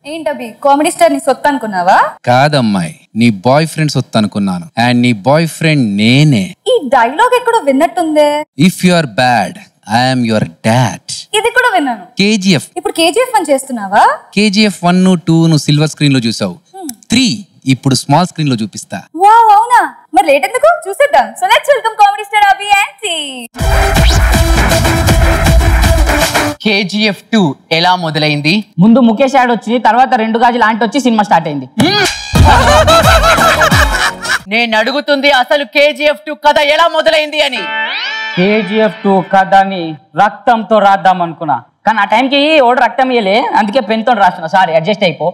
ఏంటవి comedy star నీ సొత్తు అనుకున్నావా కాదమ్మాయి నీ బాయ్ ఫ్రెండ్స్ వస్తా అనుకున్నాను అండ్ నీ బాయ్ ఫ్రెండ్ నేనే ఈ డైలాగ్ ఎక్కడో విన్నట్టుందే if you are bad I'm your dad ఇది కూడా విన్నాను కేజీఎఫ్ ఇప్పుడు కేజీఎఫ్ అని చేస్తున్నావా కేజీఎఫ్ వన్ టూ నువ్వు సిల్వర్ స్క్రీన్ లో చూసావు త్రీ ఇప్పుడు స్మాల్ స్క్రీన్ లో చూపిస్తా వావ్ అవునా మరి లేట్ ఎందుకు చూసేద్దాం so let's welcome comedy star Abhi యాంటీ కేజీఎఫ్ టూ ఎలా మొదలైంది ముందు ముఖేష్ యాడ్ వచ్చింది తర్వాత రెండు గాజులు ఆంటీ వచ్చి సినిమా స్టార్ట్ అయింది నేను అడుగుతుంది అసలు కేజీఎఫ్ టూ కథ ఎలా మొదలైంది అని కేజీఎఫ్ టూ కథని రక్తంతో రాద్దాం అనుకున్నా కానీ ఆ టైంకి ఓడు రక్తం ఇయ్యలే అందుకే పెన్తో రాస్తున్నా సారీ అడ్జస్ట్ అయిపో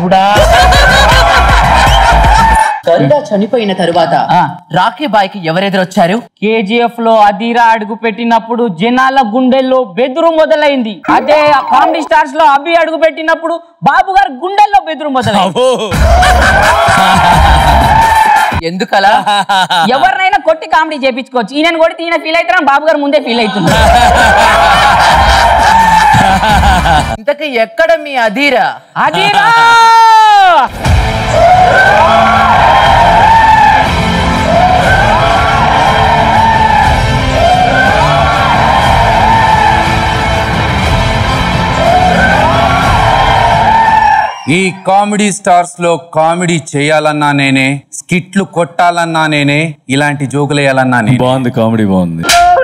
సరిగా చనిపోయిన తరువాత ఆ. రాఖీ బాయ్కి ఎవరెదురొచ్చారు కేజీఎఫ్ లో అదిరా అడుగు పెట్టినప్పుడు జనాల గుండెల్లో బెదురు మొదలైంది అదే కామెడీ స్టార్స్ లో అభి అడుగు పెట్టినప్పుడు బాబు గారు గుండెల్లో బెదురు మొదలైంది ఎందుకలా ఎవరినైనా కొట్టి కామెడీ చేపించుకోవచ్చు ఈయన కొడితే ఈయన ఫీల్ అవుతారని బాబు గారు ముందే ఫీల్ అవుతున్నారు ఇంతకీ ఎక్కడ మీ అధీరా అదిరా ఈ కామెడీ స్టార్స్ లో కామెడీ చేయాలన్నా నేనే స్కిట్లు కొట్టాలన్నా నేనే ఇలాంటి జోకులు వేయాలన్నా నేనే బాగుంది కామెడీ బాగుంది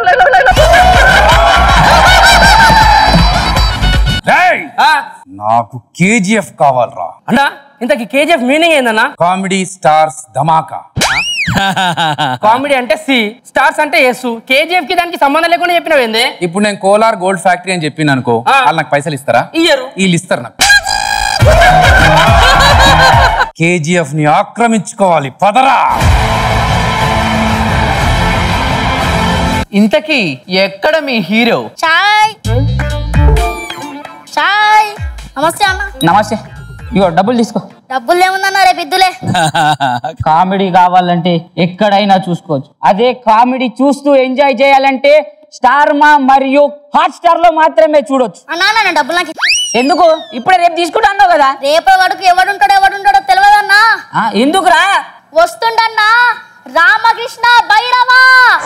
రేయ్! నాకు కేజీఎఫ్ కావాలరా అన్నా ఇంతకి కేజీఎఫ్ మీనింగ్ ఏందన్నా కామెడీ స్టార్స్ ధమాకా కామెడీ అంటే సి స్టార్స్ అంటే ఎస్ కేజీఎఫ్ కి దానికి సంబంధం లేకుండా చెప్పినవి ఏంది ఇప్పుడు నేను కోలార్ గోల్డ్ ఫ్యాక్టరీ అని చెప్పిన అనుకో ఆ. వాళ్ళు నాకు పైసలు ఇస్తారా ఇయ్యరు వీళ్ళు ఇస్తారు నాకు కేజీఎఫ్ ని ఆక్రమించుకోవాలి పదరా ఇంతకీ ఎక్కడ మీ హీరో చాయ్ చాయ్ నమస్తే అన్న నమస్తే ఇగో డబ్బులు తీసుకో డబ్బులు ఏముందన్న రేపు ఇద్దులే కామెడీ కావాలంటే ఎక్కడైనా చూసుకోవచ్చు అదే కామెడీ చూస్తూ ఎంజాయ్ చేయాలంటే స్టార్ మా మరియు హాట్ స్టార్ లో మాత్రమే చూడొచ్చు అన్నా నా డబ్బులు నాకు ఇచ్చి- ఎందుకు ఇప్పుడే రేపు తీసుకుంటా అన్నావు కదా రేపటి వరకు ఎవడుంటాడో ఎవడుంటాడో తెలియదన్నా ఆ, ఎందుకురా వస్తుండన్నా రామకృష్ణ భైరవా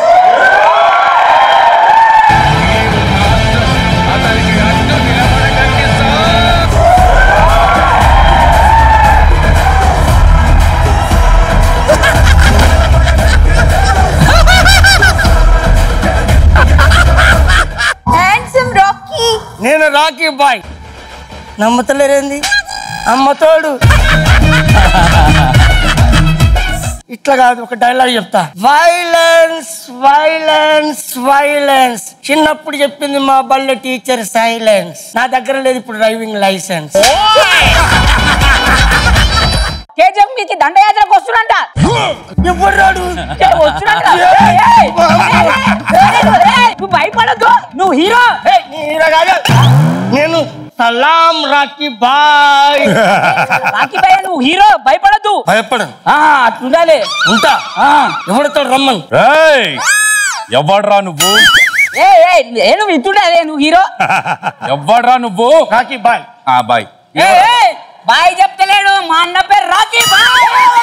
హ్యాండ్సమ్ రాకీ నేను రాకీ బాయ్ నమ్మతలేరేంది అమ్మతోడు ఇట్లా కాదు ఒక డైలాగ్ చెప్తా వైలెన్స్ వైలెన్స్ వైలెన్స్ చిన్నప్పుడు చెప్పింది మా బల్లె టీచర్ సైలెన్స్ నా దగ్గర లేదు ఇప్పుడు డ్రైవింగ్ లైసెన్స్ కేజీఎఫ్ మీకు దండయాత్రకు వస్తున్నంట ఎవరు రాడు ఏ, వస్తున్నంట. ఏయ్, ఏయ్, ఏయ్, ఏయ్, నువ్వు భయపడద్దు నువ్వు హీరో ఏయ్, నీ హీరో కాదు. నేను సలాం రాకీ బాయ్ రాఖీ భయ్య నువ్వు హీరో భయపడద్దు భయపడను ఆ, అట్లుండాలి ఉంటా ఆ. ఎవరితో రమ్మను ఎవడ్రా నువ్వు ఏ ఏ ఏ నువ్వు ఇట్లుండాలి నువ్వు హీరో ఎవడ్రా నువ్వు రాకీ బాయ్ ఆ బాయ్ ఏ, ఏ, బాయ్ చెప్తలేడు మా అన్న పేరు రాకీ బాయ్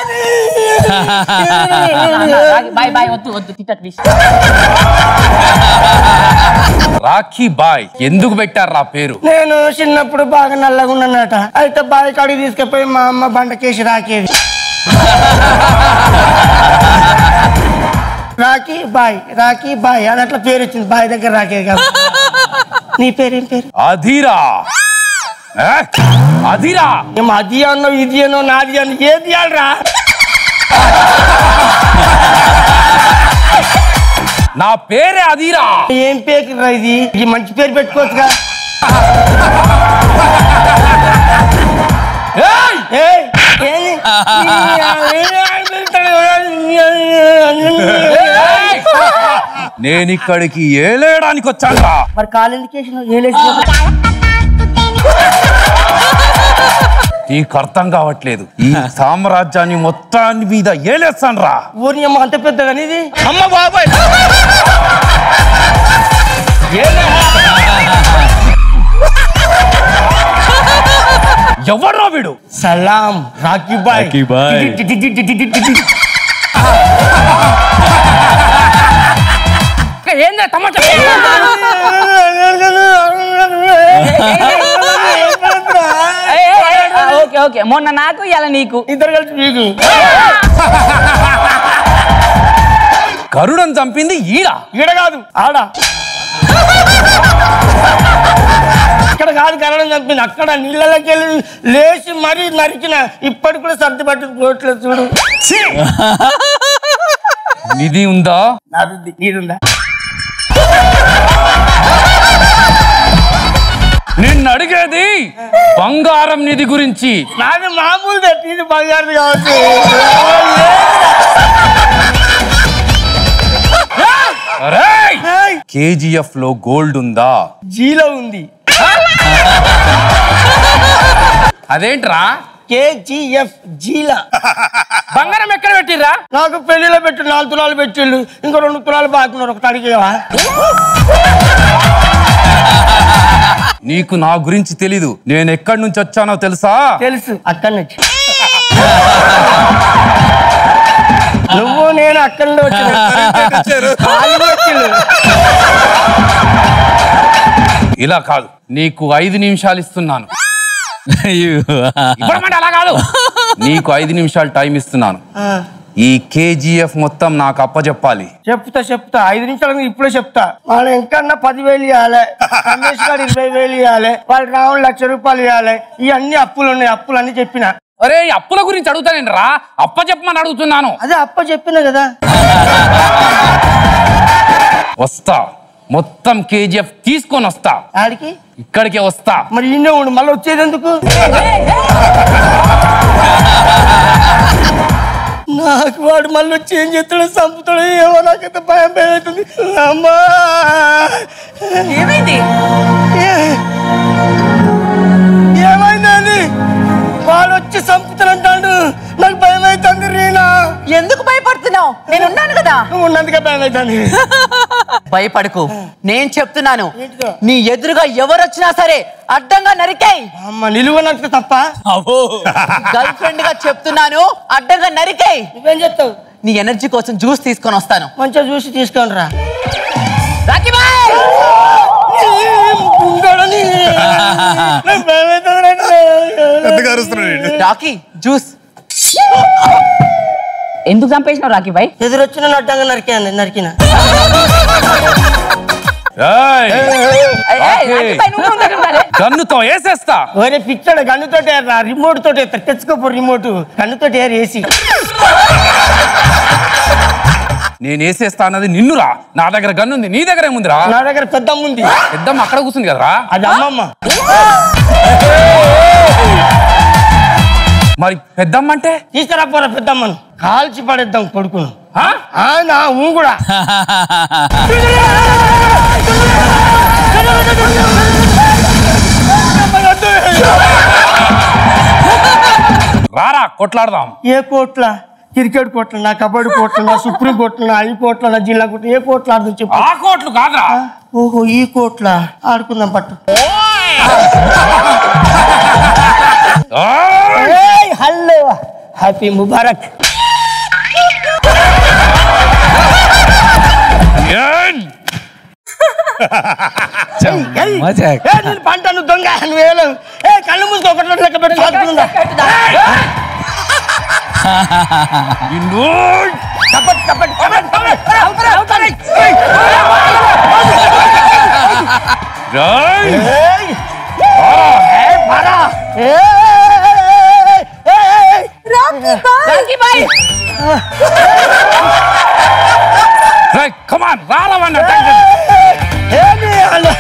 రాకీ బాయ్ బాయ్ వద్దు వద్దు తిట్ట ప్లీజ్ రాఖీ బాయ్ ఎందుకు పెట్టారు ఆ పేరు నేను చిన్నప్పుడు బాగా నల్లగా ఉన్నానట అయితే బావి కాడికి తీసుకుపోయి మా అమ్మ బండకేసి రాకేది రాకీ బాయ్ రాకీ బాయ్ అని అట్లా పేరు వచ్చింది బాయ్ దగ్గర రాకేది కాదు నీ పేరేం పేరు అధీరా ఏ? అధీరా ఏం అది అన్నో ఇది అనో నాది అని ఏది అనరా నా పేరే అధీరా ఏం పేరు రా ఇది ఇది మంచి పేరు పెట్టుకోవచ్చుగా ఏయ్! ఏయ్, ఏంది? నేను ఇక్కడికి ఏలేయడానికి వచ్చాను మరి కాలేజీకేషన్ ఏలేసి నీకు అర్థం కావట్లేదు ఈ సామ్రాజ్యాన్ని మొత్తాన్ని మీద ఏలేస్తాను రా ఊరి అమ్మ అంత పెద్దగా ఇది అమ్మ బాబాయ్ ఎవడ్రా వీడు సలాం రాకీ బాయ్ రాకీ బాయ్. టి- టి- టి- టి- టి- టి- టి- టి. ఏందా తమాషా ఏయ్, ఏయ్, ఏయ్, ఆ, ఓకే ఓకే మొన్న నాకు ఇలా నీకు ఇద్దరు కలిసి మీకు గరుడని చంపింది ఈడ ఈడ కాదు ఆడ ఇక్కడ కాదు కరణం చంపింది అక్కడ నీళ్ళకి వెళ్ళి లేచి మరీ నరికిన ఇప్పటికి కూడా సర్ది పట్టుకు పోవట్లేదు చూడు నిధి ఉందా నాది నీదుందా నిన్ను అడిగేది బంగారం నిధి గురించి నాది మామూలు ఇది బంగారు కావచ్చు కేజీఎఫ్ లో గోల్డ్ ఉందా జీలో ఉంది అదేంట్రా కేజీఎఫ్ జీలా బంగారం ఎక్కడ పెట్టిర్రా నాకు పెళ్లిలో పెట్టి నాలుగు తులాలు పెట్టిళ్ళు ఇంకో రెండు తులాలు బాకున్నారు ఒకటి అడిగేవా నీకు నా గురించి తెలీదు నేను ఎక్కడి నుంచి వచ్చానో తెలుసా తెలుసు అక్కడి నుంచి నువ్వు నేను అక్కడి నుండి వచ్చిన వాళ్ళు వచ్చిళ్ళు. ఇలా కాదు నీకు ఐదు నిమిషాలు ఇస్తున్నాను అయ్యో. ఇవ్వడమంటే అలా కాదు నీకు ఐదు నిమిషాలు టైం ఇస్తున్నాను ఆ, ఈ కేజీఎఫ్ మొత్తం నాకు అప్పచెప్పాలి చెప్తా చెప్తా ఐదు నిమిషాల మీద ఇప్పుడే చెప్తా వాళ్ళు ఎంకన్నా పదివేలు ఇవ్వాలి రమేష్ గారు ఇరవై వేలు ఇవ్వాలి వాళ్ళు రావులు లక్ష రూపాయలు ఇవ్వాలి ఇవన్నీ అప్పులు ఉన్నాయి అప్పులు అన్ని చెప్పిన అరే ఈ అప్పుల గురించి అడుగుతానేంటి రా అప్ప చెప్పమని అడుగుతున్నాను అదే అప్ప చెప్పిన కదా వస్తా మొత్తం కేజీఎఫ్ తీసుకొని వస్తా ఆడికి ఇక్కడికే వస్తా మరి ఇన్నే ఉండు మళ్ళీ వచ్చేది ఎందుకు నాకు వాడు మళ్ళీ వచ్చి ఏం చేస్తాడో చంపుతాడో ఏమో నాకైతే భయం భయం అవుతుంది అమ్మా ఏమైంది ఏ- ఏమైందని వాడు వచ్చి చంపుతానంటాడు నాకు భయం అవుతుంది రీనా ఎందుకు భయపడుతున్నావు నేను ఉన్నాను కదా నువ్వు ఉన్నందుకే భయం అవుతుంది భయపడకు నేను చెప్తున్నాను ఏంటిదో? నీ ఎదురుగా ఎవరు వచ్చినా సరే అడ్డంగా నరికాయి అమ్మ నిలువనంత తప్ప అబ్బో. గర్ల్ ఫ్రెండ్ గా చెప్తున్నాను అడ్డంగా నరికాయి నువ్వేం చెప్తావు నీ ఎనర్జీ కోసం జ్యూస్ తీసుకొని వస్తాను మంచిగా చూసి తీసుకోండి రా రాకీ బాయ్ పెద్దగా అరుస్తున్నాడు వీడు. రాకీ జ్యూస్ ఎందుకు చంపేసినావు రాకీ బాయ్ ఎదురొచ్చిన నడ్డంగా నరికాను నరికిన ఏయ్! రాకీ బాయ్ నువ్వు ఉండాలి, ఉండాలి. గన్నుతో వేసేస్తా ఒరే పిచ్చాడు గన్నుతోటి ఏర్రా రిమోట్ తోటి ఎత్తా తెచ్చుకోపో రిమోట్ గన్నుతోటి ఏరు వేసి నేను వేసేస్తా అన్నది నిన్నురా నా దగ్గర గన్ను ఉంది నీ దగ్గర ఏముందిరా నా దగ్గర పెద్దమ్మ ఉంది పెద్దమ్మ అక్కడ కూర్చుంది కదరా అది అమ్మమ్మ మరి పెద్దమ్మ అంటే తీసుకురా పోరా పెద్దమ్మను కాల్చి పడేద్దాం కొడుకును ఆ? ఆ, నా ఊ కూడా రారా కొట్లాడదాం ఏ కోట్ల క్రికెట్ కోట్ల నా కబడ్డీ కోట్ల నా సుప్రీం కోట్ల నా ఐ కోట్ల నా జిల్లా కోట్ల ఏ కోట్ల ఆడుతుంది చెప్పు ఆ కోట్లు కాదురా ఓహో ఈ కోట్ల ఆడుకుందాం పట్టు ఏయ్! ఏయ్, హలో హ్యాపీ ముబారక్ ఏయ్! ఏయ్, మజాక్. ఏ, నేను పంట నువ్వు దొంగ నువ్వు వేయలేవు ఏ కళ్ళు మూసుకో ఒకటి లెక్క పెట్టి ఆడుకుందా నిన్ను కబడ్డీ కబడ్డీ కబడ్డీ కబడ్డీ అవుతారా అవుతారా ఏయ్! ఏయ్ ఏయ్ పరా ఏయ్ ఏయ్ రాకీ బాయ్ రేయ్, come on, రారా వాడిని attack చేద్దాం. ఏమి అలా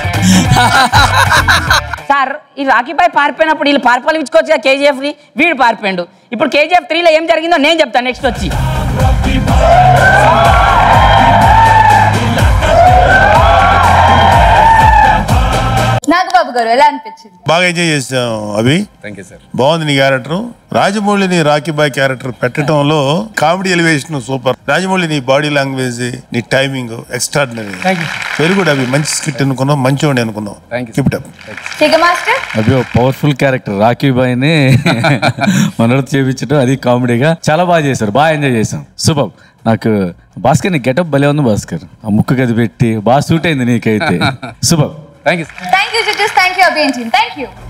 సార్ ఈ రాకీ బాయ్ పారిపోయినప్పుడు వీళ్ళు పారిపోలించుకోవచ్చు కేజీఎఫ్ ని వీడు పారిపోయిండు ఇప్పుడు కేజీఎఫ్ త్రీలో ఏం జరిగిందో నేను చెప్తాను నెక్స్ట్ వచ్చి నాగబాబు గారు ఎలా అనిపించింది బాగా ఎంజాయ్ చేసాం అవి థ్యాంక్ యూ సార్ బాగుంది నీ క్యారెక్టర్ రాజమౌళిని రాకీ బాయ్ క్యారెక్టర్ పెట్టడంలో కామెడీ ఎలివేషన్ సూపర్ రాజమౌళి నీ బాడీ లాంగ్వేజ్ నీ టైమింగ్ ఎక్స్ట్రాడినరీ వెరీ గుడ్ అవి మంచి స్కిట్ అనుకున్నాం మంచివాడి అనుకున్నాం Thank you, keep it up Shekhar master అవి పవర్ఫుల్ క్యారెక్టర్ రాకీ బాయ్ ని మనోడు చేపించడం అది కామెడీగా చాలా బాగా చేశారు బాగా ఎంజాయ్ చేశాం సూపర్ నాకు భాస్కర్ నీ గెటప్ భలే ఉంది భాస్కర్ ఆ ముక్కు గది పెట్టి బాగా సూట్ అయింది నీకైతే super thank you thank you judges thank you అభియన్ టీమ్ థ్యాంక్ యూ